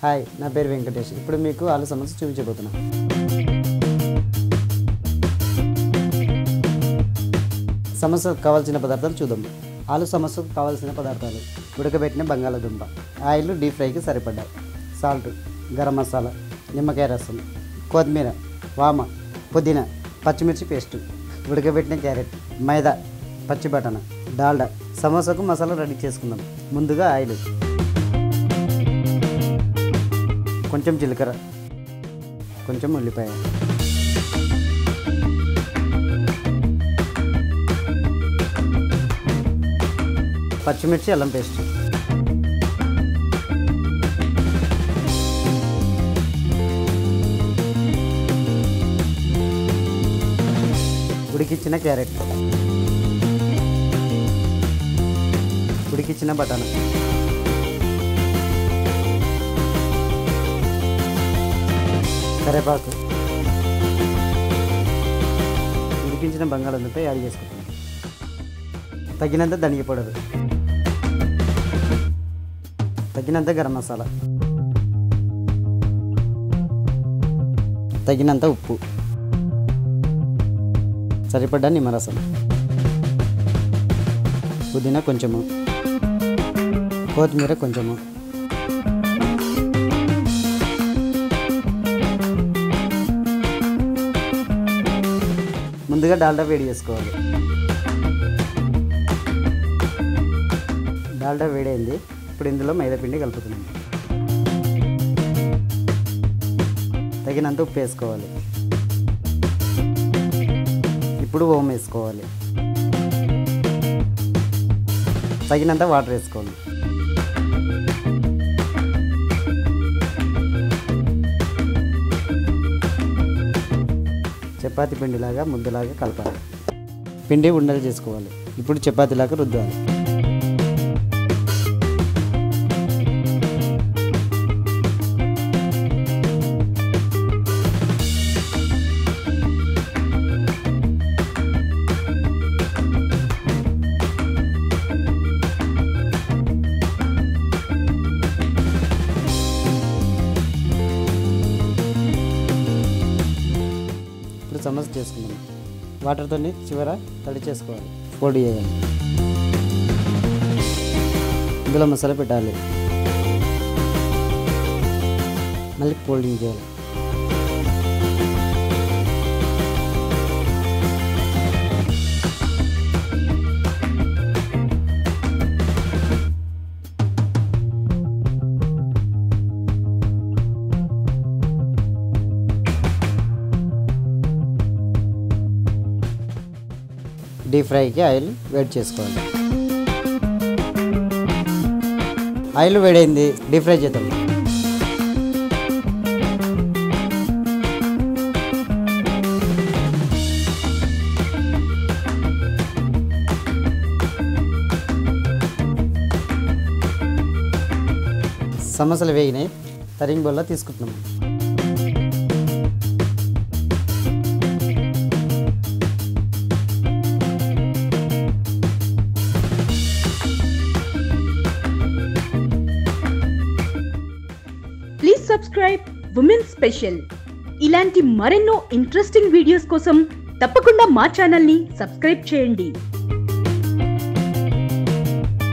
hi నా పేరు వెంకటేష్ ఇప్పుడు మీకు ఆలు సమస్య చూపించబోతున్నా సమస్యకు కావాల్సిన పదార్థాలు చూద్దాం ఆలు సమస్యకు కావాల్సిన పదార్థాలు ఉడకబెట్టిన బంగాళాదుంప ఆయిల్ డీప్ ఫ్రైకి సరిపడ్డాయి సాల్ట్ గరం మసాలా నిమ్మకాయ రసం కొత్తిమీర వామ పుదీనా పచ్చిమిర్చి పేస్ట్ ఉడకబెట్టిన క్యారెట్ మైదా పచ్చి బటాన డాల్డా సమోసాకు మసాలా రెడీ చేసుకుందాం ముందుగా ఆయిల్ కొంచెం జీలకర్ర కొంచెం ఉల్లిపాయ పచ్చిమిర్చి అల్లం పేస్ట్ ఉడికిచ్చిన క్యారెట్ ఉడికిచ్చిన బటానా కరేపాకు ఉడికించిన బంగాళాదుంప యాడ్ చేసుకుంటాం తగినంత ధనియ పౌడర్ తగినంత గరం మసాలా తగినంత ఉప్పు సరిపడ్డ నిమ్మరసం పుదీనా కొంచెము కొత్తిమీర కొంచెము ముందుగా డాల్డా వేడి చేసుకోవాలి డాల్డా వేడైంది ఇప్పుడు ఇందులో మైదా పిండి కలుపుతున్నాం తగినంత ఉప్పు వేసుకోవాలి ఇప్పుడు ఓం వేసుకోవాలి తగినంత వాటర్ వేసుకోవాలి చపాతి పిండిలాగా ముద్దలాగా కలపాలి పిండి ఉండలు చేసుకోవాలి ఇప్పుడు చపాతీలాగా రుద్దాలి ఇప్పుడు సమస్య చేసుకుందాం వాటర్తో చివర తడి చేసుకోవాలి పొడి చేయాలి ఇందులో మసాలా పెట్టాలి మళ్ళీ ఫోల్డింగ్ చేయాలి డీప్ ఫ్రైకి ఆయిల్ వేడి చేసుకోవాలి ఆయిల్ వేడైంది డీప్ ఫ్రై చేద్దాం సమోసాలు వేగినాయి తరింగ్ బొల్ల తీసుకుంటున్నాం ప్లీజ్ సబ్స్క్రైబ్ ఉమెన్ స్పెషల్ ఇలాంటి మరెన్నో ఇంట్రెస్టింగ్ వీడియోస్ కోసం తప్పకుండా మా ఛానల్ని సబ్స్క్రైబ్ చేయండి